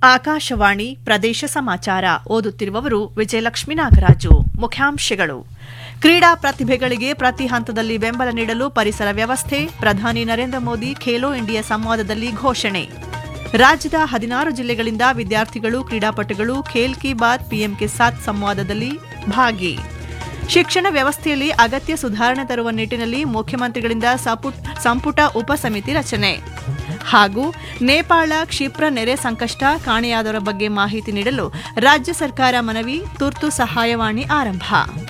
ಆಕಾಶವಾಣಿ ಪ್ರದೇಶ ಸಮಾಚಾರ ಓದುತ್ತಿರುವವರು ವಿಜಯಲಕ್ಷ್ಮಿ ನಾಗರಾಜು ಮುಖ್ಯಾಂಶಗಳು ಕ್ರೀಡಾ ಪ್ರತಿಭೆಗಳಿಗೆ ಪ್ರತಿ ಹಂತದಲ್ಲಿ ಬೆಂಬಲ ನೀಡಲು ಪರಿಸರ ವ್ಯವಸ್ಥೆ ಪ್ರಧಾನಿ ನರೇಂದ್ರ ಮೋದಿ ಖೇಲೋ ಇಂಡಿಯಾ ಸಂವಾದದಲ್ಲಿ ಘೋಷಣೆ ರಾಜ್ಯದ ಹದಿನಾರು ಜಿಲ್ಲೆಗಳಿಂದ ವಿದ್ಯಾರ್ಥಿಗಳು ಕ್ರೀಡಾಪಟುಗಳು ಖೇಲ್ ಕಿ ಬಾತ್ ಪಿಎಂ ಕೆ ಸಾತ್ ಸಂವಾದದಲ್ಲಿ ಭಾಗಿ ಶಿಕ್ಷಣ ವ್ಯವಸ್ಥೆಯಲ್ಲಿ ಅಗತ್ಯ ಸುಧಾರಣೆ ತರುವ ನಿಟ್ಟಿನಲ್ಲಿ ಮುಖ್ಯಮಂತ್ರಿಗಳಿಂದ ಸಪುಟ್- ಸಂಪುಟ ಉಪಸಮಿತಿ ರಚನೆ ಹಾಗೂ ನೇಪಾಳ ಕ್ಷಿಪ್ರ ನೆರೆ ಸಂಕಷ್ಟ ಕಾಣೆಯಾದವರ ಬಗ್ಗೆ ಮಾಹಿತಿ ನೀಡಲು ರಾಜ್ಯ ಸರ್ಕಾರ ಮನವಿ ತುರ್ತು ಸಹಾಯವಾಣಿ ಆರಂಭ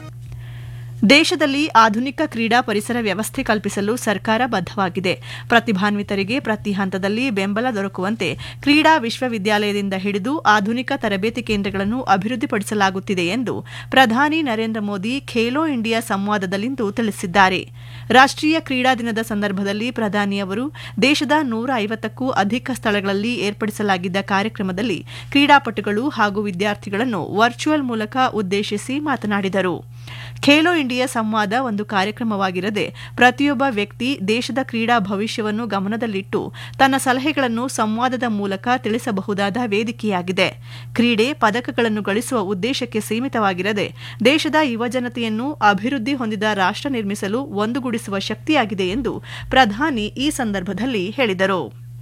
ದೇಶದಲ್ಲಿ ಆಧುನಿಕ ಕ್ರೀಡಾ ಪರಿಸರ ವ್ಯವಸ್ಥೆ ಕಲ್ಪಿಸಲು ಸರ್ಕಾರ ಬದ್ಧವಾಗಿದೆ ಪ್ರತಿಭಾನ್ವಿತರಿಗೆ ಪ್ರತಿ ಹಂತದಲ್ಲಿ ಬೆಂಬಲ ದೊರಕುವಂತೆ ಕ್ರೀಡಾ ವಿಶ್ವವಿದ್ಯಾಲಯದಿಂದ ಹಿಡಿದು ಆಧುನಿಕ ತರಬೇತಿ ಕೇಂದ್ರಗಳನ್ನು ಅಭಿವೃದ್ಧಿಪಡಿಸಲಾಗುತ್ತಿದೆ ಎಂದು ಪ್ರಧಾನಿ ನರೇಂದ್ರ ಮೋದಿ ಖೇಲೋ ಇಂಡಿಯಾ ಸಂವಾದದಲ್ಲಿಂದು ತಿಳಿಸಿದ್ದಾರೆ ರಾಷ್ಟ್ರೀಯ ಕ್ರೀಡಾ ದಿನದ ಸಂದರ್ಭದಲ್ಲಿ ಪ್ರಧಾನಿ ಅವರು ದೇಶದ ನೂರ ಐವತ್ತಕ್ಕೂ ಅಧಿಕ ಸ್ಥಳಗಳಲ್ಲಿ ಏರ್ಪಡಿಸಲಾಗಿದ್ದ ಕಾರ್ಯಕ್ರಮದಲ್ಲಿ ಕ್ರೀಡಾಪಟುಗಳು ಹಾಗೂ ವಿದ್ಯಾರ್ಥಿಗಳನ್ನು ವರ್ಚುವಲ್ ಮೂಲಕ ಉದ್ದೇಶಿಸಿ ಮಾತನಾಡಿದರು ಖೇಲೋ ಇಂಡಿಯಾ ಸಂವಾದ ಒಂದು ಕಾರ್ಯಕ್ರಮವಾಗಿರದೆ ಪ್ರತಿಯೊಬ್ಬ ವ್ಯಕ್ತಿ ದೇಶದ ಕ್ರೀಡಾ ಭವಿಷ್ಯವನ್ನು ಗಮನದಲ್ಲಿಟ್ಟು ತನ್ನ ಸಲಹೆಗಳನ್ನು ಸಂವಾದದ ಮೂಲಕ ತಿಳಿಸಬಹುದಾದ ವೇದಿಕೆಯಾಗಿದೆ ಕ್ರೀಡೆ ಪದಕಗಳನ್ನು ಗಳಿಸುವ ಉದ್ದೇಶಕ್ಕೆ ಸೀಮಿತವಾಗಿರದೆ ದೇಶದ ಯುವಜನತೆಯನ್ನು ಅಭಿವೃದ್ಧಿ ಹೊಂದಿದ ರಾಷ್ಟ್ರ ನಿರ್ಮಿಸಲು ಒಂದುಗೂಡಿಸುವ ಶಕ್ತಿಯಾಗಿದೆ ಎಂದು ಪ್ರಧಾನಿ ಈ ಸಂದರ್ಭದಲ್ಲಿ ಹೇಳಿದರು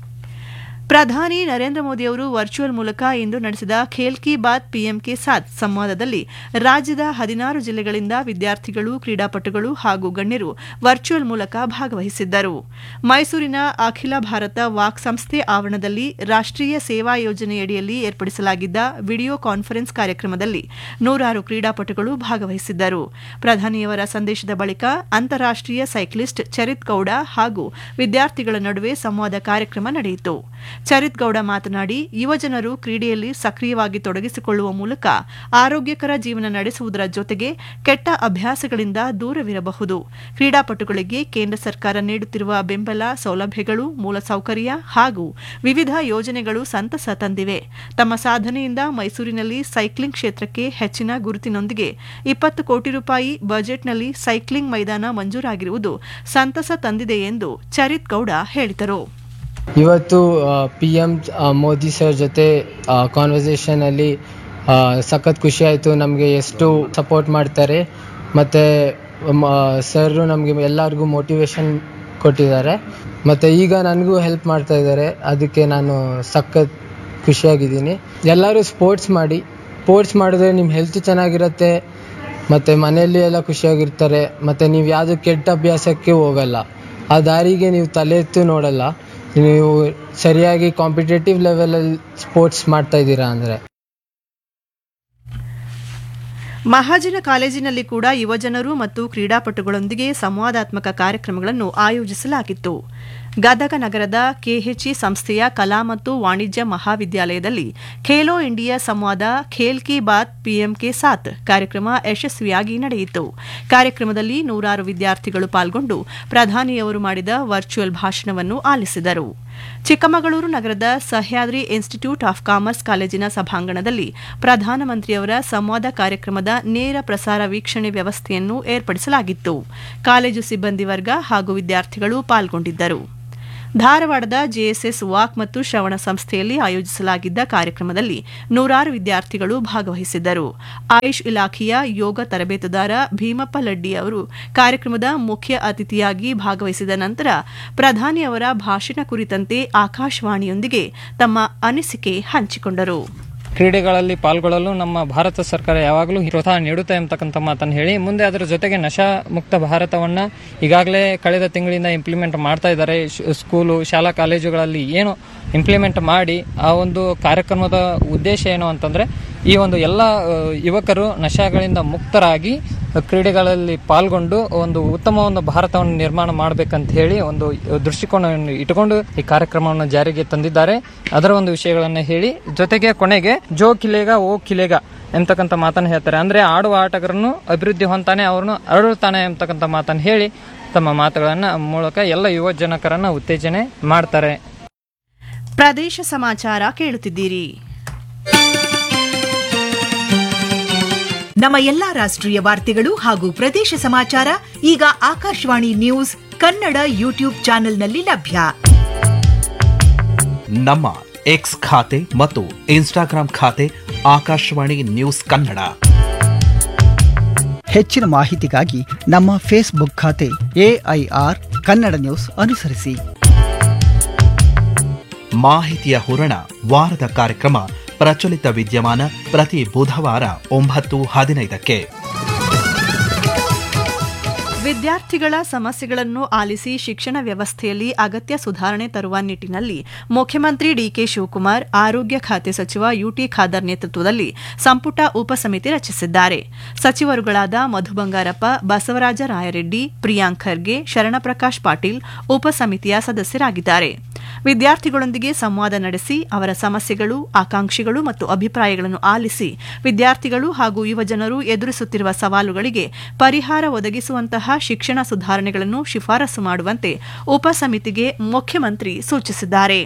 ಪ್ರಧಾನಿ ನರೇಂದ್ರ ಮೋದಿಯವರು ವರ್ಚುವಲ್ ಮೂಲಕ ಇಂದು ನಡೆಸಿದ ಖೇಲ್ ಕಿ ಬಾತ್ ಪಿಎಂ ಕೆ ಸಾತ್ ಸಂವಾದದಲ್ಲಿ ರಾಜ್ಯದ ಹದಿನಾರು ಜಿಲ್ಲೆಗಳಿಂದ ವಿದ್ಯಾರ್ಥಿಗಳು ಕ್ರೀಡಾಪಟುಗಳು ಹಾಗೂ ಗಣ್ಯರು ವರ್ಚುವಲ್ ಮೂಲಕ ಭಾಗವಹಿಸಿದ್ದರು ಮೈಸೂರಿನ ಅಖಿಲ ಭಾರತ ವಾಕ್ ಸಂಸ್ಥೆ ಆವರಣದಲ್ಲಿ ರಾಷ್ಟ್ರೀಯ ಸೇವಾ ಯೋಜನೆಯಡಿಯಲ್ಲಿ ಏರ್ಪಡಿಸಲಾಗಿದ್ದ ವಿಡಿಯೋ ಕಾನ್ಫರೆನ್ಸ್ ಕಾರ್ಯಕ್ರಮದಲ್ಲಿ ನೂರಾರು ಕ್ರೀಡಾಪಟುಗಳು ಭಾಗವಹಿಸಿದ್ದರು ಪ್ರಧಾನಿಯವರ ಸಂದೇಶದ ಬಳಿಕ ಅಂತಾರಾಷ್ಟ್ರೀಯ ಸೈಕ್ಲಿಸ್ಟ್ ಚರಿತ್ ಗೌಡ ಹಾಗೂ ವಿದ್ಯಾರ್ಥಿಗಳ ನಡುವೆ ಸಂವಾದ ಕಾರ್ಯಕ್ರಮ ನಡೆಯಿತು ಚರಿತ್ ಗೌಡ ಮಾತನಾಡಿ ಯುವಜನರು ಕ್ರೀಡೆಯಲ್ಲಿ ಸಕ್ರಿಯವಾಗಿ ತೊಡಗಿಸಿಕೊಳ್ಳುವ ಮೂಲಕ ಆರೋಗ್ಯಕರ ಜೀವನ ನಡೆಸುವುದರ ಜೊತೆಗೆ ಕೆಟ್ಟ ಅಭ್ಯಾಸಗಳಿಂದ ದೂರವಿರಬಹುದು ಕ್ರೀಡಾಪಟುಗಳಿಗೆ ಕೇಂದ್ರ ಸರ್ಕಾರ ನೀಡುತ್ತಿರುವ ಬೆಂಬಲ ಸೌಲಭ್ಯಗಳು ಮೂಲಸೌಕರ್ಯ ಹಾಗೂ ವಿವಿಧ ಯೋಜನೆಗಳು ಸಂತಸ ತಂದಿವೆ ತಮ್ಮ ಸಾಧನೆಯಿಂದ ಮೈಸೂರಿನಲ್ಲಿ ಸೈಕ್ಲಿಂಗ್ ಕ್ಷೇತ್ರಕ್ಕೆ ಹೆಚ್ಚಿನ ಗುರುತಿನೊಂದಿಗೆ ಇಪ್ಪತ್ತು ಕೋಟಿ ರೂಪಾಯಿ ಬಜೆಟ್ನಲ್ಲಿ ಸೈಕ್ಲಿಂಗ್ ಮೈದಾನ ಮಂಜೂರಾಗಿರುವುದು ಸಂತಸ ತಂದಿದೆ ಎಂದು ಚರಿತ್ ಗೌಡ ಹೇಳಿದರು ಇವತ್ತು ಪಿ ಎಮ್ ಮೋದಿ ಸರ್ ಜೊತೆ ಕಾನ್ವರ್ಸೇಷನಲ್ಲಿ ಸಖತ್ ಖುಷಿ ಆಯಿತು ನಮಗೆ ಎಷ್ಟು ಸಪೋರ್ಟ್ ಮಾಡ್ತಾರೆ ಮತ್ತು ಸರ್ ನಮಗೆ ಎಲ್ಲರಿಗೂ ಮೋಟಿವೇಶನ್ ಕೊಟ್ಟಿದ್ದಾರೆ ಮತ್ತು ಈಗ ನನಗೂ ಹೆಲ್ಪ್ ಮಾಡ್ತಾ ಇದ್ದಾರೆ ಅದಕ್ಕೆ ನಾನು ಸಖತ್ ಖುಷಿಯಾಗಿದ್ದೀನಿ ಎಲ್ಲರೂ ಸ್ಪೋರ್ಟ್ಸ್ ಮಾಡಿ ಸ್ಪೋರ್ಟ್ಸ್ ಮಾಡಿದ್ರೆ ನಿಮ್ಮ ಹೆಲ್ತ್ ಚೆನ್ನಾಗಿರುತ್ತೆ ಮತ್ತು ಮನೆಯಲ್ಲಿ ಎಲ್ಲ ಖುಷಿಯಾಗಿರ್ತಾರೆ ಮತ್ತು ನೀವು ಯಾವುದೋ ಕೆಟ್ಟ ಅಭ್ಯಾಸಕ್ಕೆ ಹೋಗಲ್ಲ ಆ ದಾರಿಗೆ ನೀವು ತಲೆ ಎತ್ತು ನೋಡಲ್ಲ ನೀವು ಸರಿಯಾಗಿ ಕಾಂಪಿಟೇಟಿವ್ ಲೆವೆಲಲ್ಲಿ ಸ್ಪೋರ್ಟ್ಸ್ ಮಾಡ್ತಾ ಇದ್ದೀರಾ ಅಂದರೆ ಮಹಾಜನ ಕಾಲೇಜಿನಲ್ಲಿ ಕೂಡ ಯುವಜನರು ಮತ್ತು ಕ್ರೀಡಾಪಟುಗಳೊಂದಿಗೆ ಸಂವಾದಾತ್ಮಕ ಕಾರ್ಯಕ್ರಮಗಳನ್ನು ಆಯೋಜಿಸಲಾಗಿತ್ತು ಗದಗ ನಗರದ ಕೆಎಚ್ಇ ಸಂಸ್ಥೆಯ ಕಲಾ ಮತ್ತು ವಾಣಿಜ್ಯ ಮಹಾವಿದ್ಯಾಲಯದಲ್ಲಿ ಖೇಲೋ ಇಂಡಿಯಾ ಸಂವಾದ ಖೇಲ್ ಕಿ ಬಾತ್ ಪಿಎಂ ಕೆ ಸಾತ್ ಕಾರ್ಯಕ್ರಮ ಯಶಸ್ವಿಯಾಗಿ ನಡೆಯಿತು ಕಾರ್ಯಕ್ರಮದಲ್ಲಿ ನೂರಾರು ವಿದ್ಯಾರ್ಥಿಗಳು ಪಾಲ್ಗೊಂಡು ಪ್ರಧಾನಿಯವರು ಮಾಡಿದ ವರ್ಚುವಲ್ ಭಾಷಣವನ್ನು ಆಲಿಸಿದರು ಚಿಕ್ಕಮಗಳೂರು ನಗರದ ಸಹ್ಯಾದ್ರಿ ಇನ್ಸ್ಟಿಟ್ಯೂಟ್ ಆಫ್ ಕಾಮರ್ಸ್ ಕಾಲೇಜಿನ ಸಭಾಂಗಣದಲ್ಲಿ ಪ್ರಧಾನಮಂತ್ರಿಯವರ ಸಂವಾದ ಕಾರ್ಯಕ್ರಮದ ನೇರ ಪ್ರಸಾರ ವೀಕ್ಷಣೆ ವ್ಯವಸ್ಥೆಯನ್ನು ಏರ್ಪಡಿಸಲಾಗಿತ್ತು ಕಾಲೇಜು ಸಿಬ್ಬಂದಿ ವರ್ಗ ಹಾಗೂ ವಿದ್ಯಾರ್ಥಿಗಳು ಪಾಲ್ಗೊಂಡಿದ್ದರು ಧಾರವಾಡದ ಜೆಎಸ್ಎಸ್ ವಾಕ್ ಮತ್ತು ಶ್ರವಣ ಸಂಸ್ಥೆಯಲ್ಲಿ ಆಯೋಜಿಸಲಾಗಿದ್ದ ಕಾರ್ಯಕ್ರಮದಲ್ಲಿ ನೂರಾರು ವಿದ್ಯಾರ್ಥಿಗಳು ಭಾಗವಹಿಸಿದ್ದರು ಆಯುಷ್ ಇಲಾಖೆಯ ಯೋಗ ತರಬೇತುದಾರ ಭೀಮಪ್ಪ ಲಡ್ಡಿ ಅವರು ಕಾರ್ಯಕ್ರಮದ ಮುಖ್ಯ ಅತಿಥಿಯಾಗಿ ಭಾಗವಹಿಸಿದ ನಂತರ ಪ್ರಧಾನಿ ಅವರ ಭಾಷಣ ಕುರಿತಂತೆ ಆಕಾಶವಾಣಿಯೊಂದಿಗೆ ತಮ್ಮ ಅನಿಸಿಕೆ ಹಂಚಿಕೊಂಡರು ಕ್ರೀಡೆಗಳಲ್ಲಿ ಪಾಲ್ಗೊಳ್ಳಲು ನಮ್ಮ ಭಾರತ ಸರ್ಕಾರ ಯಾವಾಗಲೂ ಪ್ರೋತ್ಸಾಹ ನೀಡುತ್ತೆ ಅಂತಕ್ಕಂಥ ಮಾತನ್ನು ಹೇಳಿ ಮುಂದೆ ಅದರ ಜೊತೆಗೆ ನಶಾ ಮುಕ್ತ ಭಾರತವನ್ನ ಈಗಾಗಲೇ ಕಳೆದ ತಿಂಗಳಿಂದ ಇಂಪ್ಲಿಮೆಂಟ್ ಮಾಡ್ತಾ ಇದ್ದಾರೆ ಶ್- ಸ್ಕೂಲು ಶಾಲಾ ಕಾಲೇಜುಗಳಲ್ಲಿ ಏನು ಇಂಪ್ಲಿಮೆಂಟ್ ಮಾಡಿ ಆ ಒಂದು ಕಾರ್ಯಕ್ರಮದ ಉದ್ದೇಶ ಏನು ಅಂತಂದ್ರೆ ಈ ಒಂದು ಎಲ್ಲ ಆ, ಯುವಕರು ನಶಾಗಳಿಂದ ಮುಕ್ತರಾಗಿ ಕ್ರೀಡೆಗಳಲ್ಲಿ ಪಾಲ್ಗೊಂಡು ಒಂದು ಉತ್ತಮ ಒಂದು ಭಾರತವನ್ನು ನಿರ್ಮಾಣ ಮಾಡಬೇಕಂತ ಹೇಳಿ ಒಂದು ದೃಷ್ಟಿಕೋನವನ್ನು ಇಟ್ಟುಕೊಂಡು ಈ ಕಾರ್ಯಕ್ರಮವನ್ನು ಜಾರಿಗೆ ತಂದಿದ್ದಾರೆ ಅದರ ಒಂದು ವಿಷಯಗಳನ್ನು ಹೇಳಿ ಜೊತೆಗೆ ಕೊನೆಗೆ ಜೋ ಕಿಲೇಗ ಓ ಕಿಲೇಗ ಎಂತಕ್ಕಂಥ ಮಾತನ್ನು ಹೇಳ್ತಾರೆ ಅಂದ್ರೆ ಆಡುವ ಆಟಗಾರನು ಅಭಿವೃದ್ಧಿ ಹೊಂತಾನೆ ಅವ್ರನ್ನು ಅರಳುತ್ತಾನೆ ಎಂತಕ್ಕಂಥ ಮಾತನ್ನು ಹೇಳಿ ತಮ್ಮ ಮಾತುಗಳನ್ನ ಮೂಲಕ ಎಲ್ಲ ಯುವ ಜನಕರನ್ನ ಉತ್ತೇಜನೆ ಮಾಡ್ತಾರೆ ಪ್ರದೇಶ ಸಮಾಚಾರ ಕೇಳುತ್ತಿದ್ದೀರಿ ನಮ್ಮ ಎಲ್ಲಾ ರಾಷ್ಟ್ರೀಯ ವಾರ್ತೆಗಳು ಹಾಗೂ ಪ್ರದೇಶ ಸಮಾಚಾರ ಈಗ ಆಕಾಶವಾಣಿ ನ್ಯೂಸ್ ಕನ್ನಡ ಯೂಟ್ಯೂಬ್ ಚಾನೆಲ್ನಲ್ಲಿ ಲಭ್ಯ ನಮ್ಮ ಎಕ್ಸ್ ಖಾತೆ ಮತ್ತು ಇನ್ಸ್ಟಾಗ್ರಾಂ ಖಾತೆ ಆಕಾಶವಾಣಿ ನ್ಯೂಸ್ ಕನ್ನಡ ಹೆಚ್ಚಿನ ಮಾಹಿತಿಗಾಗಿ ನಮ್ಮ ಫೇಸ್ಬುಕ್ ಖಾತೆ ಎಐಆರ್ ಕನ್ನಡ ನ್ಯೂಸ್ ಅನುಸರಿಸಿ ಮಾಹಿತಿಯ ಹೂರಣ ವಾರದ ಕಾರ್ಯಕ್ರಮ ಪ್ರಚಲಿತ ವಿದ್ಯಮಾನ ಪ್ರತಿ ಬುಧವಾರ ಒಂಬತ್ತು ಹದಿನೈದಕ್ಕೆ ವಿದ್ಯಾರ್ಥಿಗಳ ಸಮಸ್ಯೆಗಳನ್ನು ಆಲಿಸಿ ಶಿಕ್ಷಣ ವ್ಯವಸ್ಥೆಯಲ್ಲಿ ಅಗತ್ಯ ಸುಧಾರಣೆ ತರುವ ನಿಟ್ಟಿನಲ್ಲಿ ಮುಖ್ಯಮಂತ್ರಿ ಡಿಕೆ ಶಿವಕುಮಾರ್ ಆರೋಗ್ಯ ಖಾತೆ ಸಚಿವ ಯುಟಿ ಖಾದರ್ ನೇತೃತ್ವದಲ್ಲಿ ಸಂಪುಟ ಉಪಸಮಿತಿ ರಚಿಸಿದ್ದಾರೆ ಸಚಿವರುಗಳಾದ ಮಧು ಬಂಗಾರಪ್ಪ ಬಸವರಾಜ ರಾಯರೆಡ್ಡಿ ಪ್ರಿಯಾಂಕ್ ಖರ್ಗೆ ಶರಣಪ್ರಕಾಶ್ ಪಾಟೀಲ್ ಉಪಸಮಿತಿಯ ಸದಸ್ಯರಾಗಿದ್ದಾರೆ ವಿದ್ಯಾರ್ಥಿಗಳೊಂದಿಗೆ ಸಂವಾದ ನಡೆಸಿ ಅವರ ಸಮಸ್ಯೆಗಳು ಆಕಾಂಕ್ಷೆಗಳು ಮತ್ತು ಅಭಿಪ್ರಾಯಗಳನ್ನು ಆಲಿಸಿ ವಿದ್ಯಾರ್ಥಿಗಳು ಹಾಗೂ ಯುವಜನರು ಎದುರಿಸುತ್ತಿರುವ ಸವಾಲುಗಳಿಗೆ ಪರಿಹಾರ ಒದಗಿಸುವಂತಹ ಶಿಕ್ಷಣ ಸುಧಾರಣೆಗಳನ್ನು ಶಿಫಾರಸು ಮಾಡುವಂತೆ ಉಪಸಮಿತಿಗೆ ಮುಖ್ಯಮಂತ್ರಿ ಸೂಚಿಸಿದ್ದಾರೆ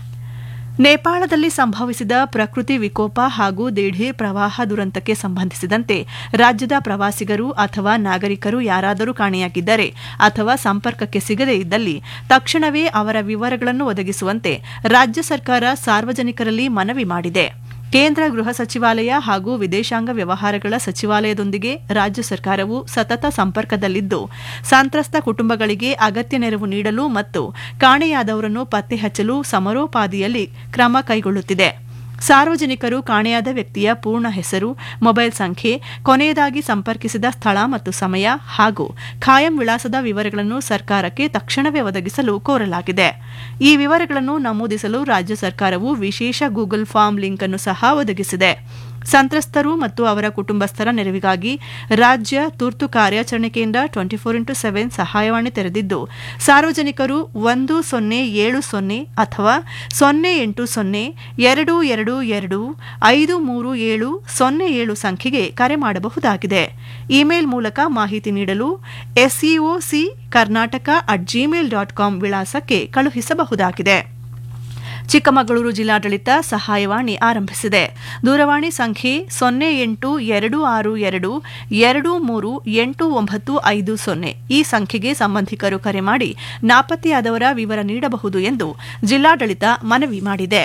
ನೇಪಾಳದಲ್ಲಿ ಸಂಭವಿಸಿದ ಪ್ರಕೃತಿ ವಿಕೋಪ ಹಾಗೂ ದಿಢೀರ್ ಪ್ರವಾಹ ದುರಂತಕ್ಕೆ ಸಂಬಂಧಿಸಿದಂತೆ ರಾಜ್ಯದ ಪ್ರವಾಸಿಗರು ಅಥವಾ ನಾಗರಿಕರು ಯಾರಾದರೂ ಕಾಣೆಯಾಗಿದ್ದರೆ ಅಥವಾ ಸಂಪರ್ಕಕ್ಕೆ ಸಿಗದೇ ಇದ್ದಲ್ಲಿ ತಕ್ಷಣವೇ ಅವರ ವಿವರಗಳನ್ನು ಒದಗಿಸುವಂತೆ ರಾಜ್ಯ ಸರ್ಕಾರ ಸಾರ್ವಜನಿಕರಲ್ಲಿ ಮನವಿ ಮಾಡಿದೆ ಕೇಂದ್ರ ಗೃಹ ಸಚಿವಾಲಯ ಹಾಗೂ ವಿದೇಶಾಂಗ ವ್ಯವಹಾರಗಳ ಸಚಿವಾಲಯದೊಂದಿಗೆ ರಾಜ್ಯ ಸರ್ಕಾರವು ಸತತ ಸಂಪರ್ಕದಲ್ಲಿದ್ದು ಸಂತ್ರಸ್ತ ಕುಟುಂಬಗಳಿಗೆ ಅಗತ್ಯ ನೆರವು ನೀಡಲು ಮತ್ತು ಕಾಣೆಯಾದವರನ್ನು ಪತ್ತೆ ಹಚ್ಚಲು ಸಮರೋಪಾದಿಯಲ್ಲಿ ಕ್ರಮ ಕೈಗೊಳ್ಳುತ್ತಿದೆ ಸಾರ್ವಜನಿಕರು ಕಾಣೆಯಾದ ವ್ಯಕ್ತಿಯ ಪೂರ್ಣ ಹೆಸರು ಮೊಬೈಲ್ ಸಂಖ್ಯೆ ಕೊನೆಯದಾಗಿ ಸಂಪರ್ಕಿಸಿದ ಸ್ಥಳ ಮತ್ತು ಸಮಯ ಹಾಗೂ ಖಾಯಂ ವಿಳಾಸದ ವಿವರಗಳನ್ನು ಸರ್ಕಾರಕ್ಕೆ ತಕ್ಷಣವೇ ಒದಗಿಸಲು ಕೋರಲಾಗಿದೆ ಈ ವಿವರಗಳನ್ನು ನಮೂದಿಸಲು ರಾಜ್ಯ ಸರ್ಕಾರವು ವಿಶೇಷ ಗೂಗಲ್ ಫಾರ್ಮ್ ಲಿಂಕ್ ಅನ್ನು ಸಹ ಒದಗಿಸಿದೆ ಸಂತ್ರಸ್ತರು ಮತ್ತು ಅವರ ಕುಟುಂಬಸ್ಥರ ನೆರವಿಗಾಗಿ ರಾಜ್ಯ ತುರ್ತು ಕಾರ್ಯಾಚರಣೆ ಕೇಂದ್ರ ಟ್ವೆಂಟಿ ಫೋರ್ ಇಂಟು ಸೆವೆನ್ ಸಹಾಯವಾಣಿ ತೆರೆದಿದ್ದು ಸಾರ್ವಜನಿಕರು ಒಂದು ಸೊನ್ನೆ ಏಳು ಸೊನ್ನೆ ಅಥವಾ ಸೊನ್ನೆ ಎಂಟು ಸೊನ್ನೆ ಎರಡು ಎರಡು ಎರಡು ಐದು ಮೂರು ಏಳು ಸೊನ್ನೆ ಏಳು ಸಂಖ್ಯೆಗೆ ಕರೆ ಮಾಡಬಹುದಾಗಿದೆ ಇಮೇಲ್ ಮೂಲಕ ಮಾಹಿತಿ ನೀಡಲು SEOC Karnataka at Gmail dot com ವಿಳಾಸಕ್ಕೆ ಕಳುಹಿಸಬಹುದಾಗಿದೆ ಚಿಕ್ಕಮಗಳೂರು ಜಿಲ್ಲಾಡಳಿತ ಸಹಾಯವಾಣಿ ಆರಂಭಿಸಿದೆ ದೂರವಾಣಿ ಸಂಖ್ಯೆ ಸೊನ್ನೆ ಎಂಟು ಎರಡು ಆರು ಎರಡು ಎರಡು ಮೂರು ಎಂಟು ಒಂಬತ್ತು ಐದು ಸೊನ್ನೆ ಈ ಸಂಖ್ಯೆಗೆ ಸಂಬಂಧಿಕರು ಕರೆ ಮಾಡಿ ನಾಪತ್ತೆಯಾದವರ ವಿವರ ನೀಡಬಹುದು ಎಂದು ಜಿಲ್ಲಾಡಳಿತ ಮನವಿ ಮಾಡಿದೆ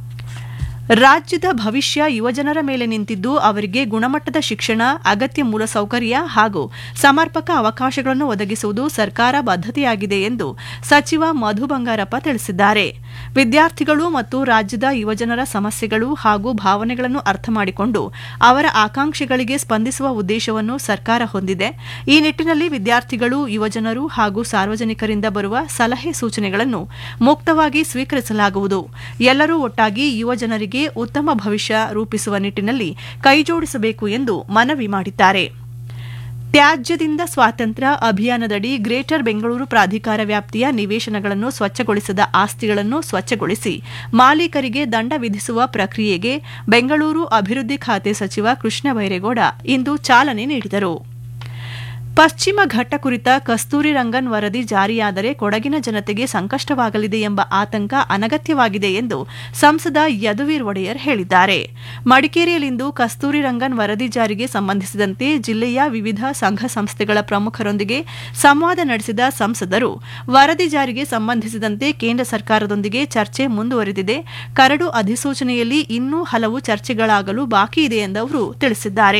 ರಾಜ್ಯದ ಭವಿಷ್ಯ ಯುವಜನರ ಮೇಲೆ ನಿಂತಿದ್ದು ಅವರಿಗೆ ಗುಣಮಟ್ಟದ ಶಿಕ್ಷಣ ಅಗತ್ಯ ಮೂಲಸೌಕರ್ಯ ಹಾಗೂ ಸಮರ್ಪಕ ಅವಕಾಶಗಳನ್ನು ಒದಗಿಸುವುದು ಸರ್ಕಾರ ಬದ್ಧತೆಯಾಗಿದೆ ಎಂದು ಸಚಿವ ಮಧು ಬಂಗಾರಪ್ಪ ತಿಳಿಸಿದ್ದಾರೆ ವಿದ್ಯಾರ್ಥಿಗಳು ಮತ್ತು ರಾಜ್ಯದ ಯುವಜನರ ಸಮಸ್ಯೆಗಳು ಹಾಗೂ ಭಾವನೆಗಳನ್ನು ಅರ್ಥ ಮಾಡಿಕೊಂಡು ಅವರ ಆಕಾಂಕ್ಷೆಗಳಿಗೆ ಸ್ಪಂದಿಸುವ ಉದ್ದೇಶವನ್ನು ಸರ್ಕಾರ ಹೊಂದಿದೆ ಈ ನಿಟ್ಟಿನಲ್ಲಿ ವಿದ್ಯಾರ್ಥಿಗಳು ಯುವಜನರು ಹಾಗೂ ಸಾರ್ವಜನಿಕರಿಂದ ಬರುವ ಸಲಹೆ ಸೂಚನೆಗಳನ್ನು ಮುಕ್ತವಾಗಿ ಸ್ವೀಕರಿಸಲಾಗುವುದು ಎಲ್ಲರೂ ಒಟ್ಟಾಗಿ ಯುವಜನರಿಗೆ ಉತ್ತಮ ಭವಿಷ್ಯ ರೂಪಿಸುವ ನಿಟ್ಟಿನಲ್ಲಿ ಕೈಜೋಡಿಸಬೇಕು ಎಂದು ಮನವಿ ಮಾಡಿದ್ದಾರೆ ತ್ಯಾಜ್ಯದಿಂದ ಸ್ವಾತಂತ್ರ್ಯ ಅಭಿಯಾನದಡಿ ಗ್ರೇಟರ್ ಬೆಂಗಳೂರು ಪ್ರಾಧಿಕಾರ ವ್ಯಾಪ್ತಿಯ ನಿವೇಶನಗಳನ್ನು ಸ್ವಚ್ಛಗೊಳಿಸದ ಆಸ್ತಿಗಳನ್ನು ಸ್ವಚ್ಛಗೊಳಿಸಿ ಮಾಲೀಕರಿಗೆ ದಂಡ ವಿಧಿಸುವ ಪ್ರಕ್ರಿಯೆಗೆ ಬೆಂಗಳೂರು ಅಭಿವೃದ್ಧಿ ಖಾತೆ ಸಚಿವ ಕೃಷ್ಣ ಬೈರೇಗೌಡ ಇಂದು ಚಾಲನೆ ನೀಡಿದರು ಪಶ್ಚಿಮ ಘಟ್ಟ ಕುರಿತ ಕಸ್ತೂರಿ ರಂಗನ್ ವರದಿ ಜಾರಿಯಾದರೆ ಕೊಡಗಿನ ಜನತೆಗೆ ಸಂಕಷ್ಟವಾಗಲಿದೆ ಎಂಬ ಆತಂಕ ಅನಗತ್ಯವಾಗಿದೆ ಎಂದು ಸಂಸದ ಯದುವೀರ್ ಒಡೆಯರ್ ಹೇಳಿದ್ದಾರೆ ಮಡಿಕೇರಿಯಲ್ಲಿಂದು ಕಸ್ತೂರಿ ರಂಗನ್ ವರದಿ ಜಾರಿಗೆ ಸಂಬಂಧಿಸಿದಂತೆ ಜಿಲ್ಲೆಯ ವಿವಿಧ ಸಂಘ ಸಂಸ್ಥೆಗಳ ಪ್ರಮುಖರೊಂದಿಗೆ ಸಂವಾದ ನಡೆಸಿದ ಸಂಸದರು ವರದಿ ಜಾರಿಗೆ ಸಂಬಂಧಿಸಿದಂತೆ ಕೇಂದ್ರ ಸರ್ಕಾರದೊಂದಿಗೆ ಚರ್ಚೆ ಮುಂದುವರೆದಿದೆ ಕರಡು ಅಧಿಸೂಚನೆಯಲ್ಲಿ ಇನ್ನೂ ಹಲವು ಚರ್ಚೆಗಳಾಗಲು ಬಾಕಿ ಇದೆ ಎಂದು ಅವರು ತಿಳಿಸಿದ್ದಾರೆ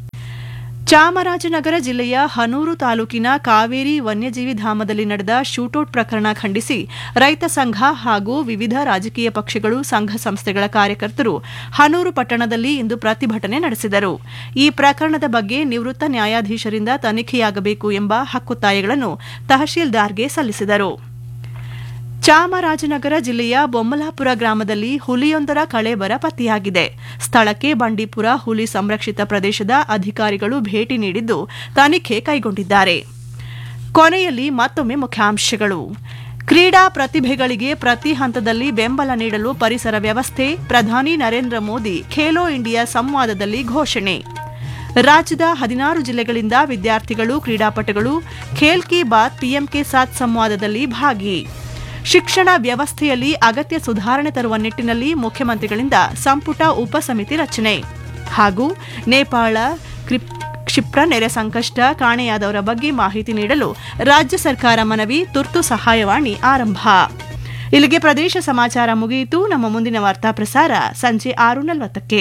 ಚಾಮರಾಜನಗರ ಜಿಲ್ಲೆಯ ಹನೂರು ತಾಲೂಕಿನ ಕಾವೇರಿ ವನ್ಯಜೀವಿ ಧಾಮದಲ್ಲಿ ನಡೆದ ಶೂಟೌಟ್ ಪ್ರಕರಣ ಖಂಡಿಸಿ ರೈತ ಸಂಘ ಹಾಗೂ ವಿವಿಧ ರಾಜಕೀಯ ಪಕ್ಷಗಳು ಸಂಘ ಸಂಸ್ಥೆಗಳ ಕಾರ್ಯಕರ್ತರು ಹನೂರು ಪಟ್ಟಣದಲ್ಲಿ ಇಂದು ಪ್ರತಿಭಟನೆ ನಡೆಸಿದರು ಈ ಪ್ರಕರಣದ ಬಗ್ಗೆ ನಿವೃತ್ತ ನ್ಯಾಯಾಧೀಶರಿಂದ ತನಿಖೆಯಾಗಬೇಕು ಎಂಬ ಹಕ್ಕೊತ್ತಾಯಗಳನ್ನು ತಹಶೀಲ್ದಾರ್ಗೆ ಸಲ್ಲಿಸಿದರು ಚಾಮರಾಜನಗರ ಜಿಲ್ಲೆಯ ಬೊಮ್ಮಲಾಪುರ ಗ್ರಾಮದಲ್ಲಿ ಹುಲಿಯೊಂದರ ಕಳೇಬರ ಪತ್ತೆಯಾಗಿದೆ ಸ್ಥಳಕ್ಕೆ ಬಂಡೀಪುರ ಹುಲಿ ಸಂರಕ್ಷಿತ ಪ್ರದೇಶದ ಅಧಿಕಾರಿಗಳು ಭೇಟಿ ನೀಡಿದ್ದು ತನಿಖೆ ಕೈಗೊಂಡಿದ್ದಾರೆ ಕೊನೆಯಲ್ಲಿ ಮತ್ತೊಮ್ಮೆ ಮುಖ್ಯಾಂಶಗಳು ಕ್ರೀಡಾ ಪ್ರತಿಭೆಗಳಿಗೆ ಪ್ರತಿ ಹಂತದಲ್ಲಿ ಬೆಂಬಲ ನೀಡಲು ಪರಿಸರ ವ್ಯವಸ್ಥೆ ಪ್ರಧಾನಿ ನರೇಂದ್ರ ಮೋದಿ ಖೇಲೋ ಇಂಡಿಯಾ ಸಂವಾದದಲ್ಲಿ ಘೋಷಣೆ ರಾಜ್ಯದ ಹದಿನಾರು ಜಿಲ್ಲೆಗಳಿಂದ ವಿದ್ಯಾರ್ಥಿಗಳು ಕ್ರೀಡಾಪಟುಗಳು ಖೇಲ್ ಕಿ ಬಾತ್ ಪಿಎಂಕೆ ಸಾತ್ ಸಂವಾದದಲ್ಲಿ ಭಾಗಿ ಶಿಕ್ಷಣ ವ್ಯವಸ್ಥೆಯಲ್ಲಿ ಅಗತ್ಯ ಸುಧಾರಣೆ ತರುವ ನಿಟ್ಟಿನಲ್ಲಿ ಮುಖ್ಯಮಂತ್ರಿಗಳಿಂದ ಸಂಪುಟ ಉಪಸಮಿತಿ ರಚನೆ ಹಾಗೂ ನೇಪಾಳ ಕ್ರಿಪ್- ಕ್ಷಿಪ್ರ ನೆರೆ ಸಂಕಷ್ಟ ಕಾಣೆಯಾದವರ ಬಗ್ಗೆ ಮಾಹಿತಿ ನೀಡಲು ರಾಜ್ಯ ಸರ್ಕಾರ ಮನವಿ ತುರ್ತು ಸಹಾಯವಾಣಿ ಆರಂಭ ಇಲ್ಲಿಗೆ ಪ್ರದೇಶ ಸಮಾಚಾರ ಮುಗಿಯಿತು ನಮ್ಮ ಮುಂದಿನ ವಾರ್ತಾ ಪ್ರಸಾರ ಸಂಜೆ ಆರು ನಲವತ್ತಕ್ಕೆ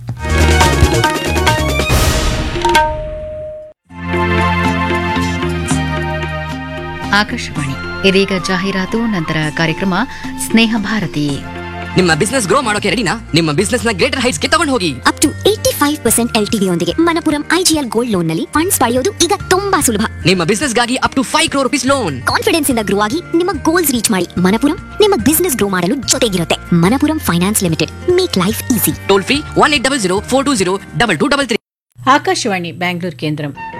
ಆಕಾಶವಾಣಿ ಇದೀಗ ಜಾಹೀರಾತು ನಂತರ ಕಾರ್ಯಕ್ರಮ ಸ್ನೇಹ ಭಾರತಿ ನಿಮ್ಮ ಬಿಸ್ನೆಸ್ ಗ್ರೋ ಮಾಡೋಕೆ ರೆಡಿನಾ ನಿಮ್ಮ ಬಿಸ್ನೆಸ್ ನ ಗ್ರೇಟರ್ ಹೈಟ್ಸ್ ಗೆ ತಗೊಂಡು ಹೋಗಿ up to eighty five percent L T ಯೊಂದಿಗೆ ಮನಪುರಂ ಐಜಿಎಲ್ ಗೋಲ್ಡ್ ಲೋನ್ ನಲ್ಲಿ ಫಂಡ್ಸ್ ಪಡೆಯೋದು ಈಗ ತುಂಬಾ ಸುಲಭ ನಿಮ್ಮ ಬಿಸ್ನೆಸ್ ಗಾಗಿ up to five crore rupees loan confidence ಇಂದ ಗ್ರೋ ಆಗಿ ನಿಮ್ಮ ಗೋಲ್ಸ್ ರೀಚ್ ಮಾಡಿ ಮನಪುರಂ ನಿಮ್ಮ ಬಿಸ್ನೆಸ್ ಗ್ರೋ ಮಾಡಲು ಜೊತೆಗಿರುತ್ತೆ Manappuram finance limited make life easy toll free one eight double zero four two zero double two double three Akashvani Bengaluru కేంద్రం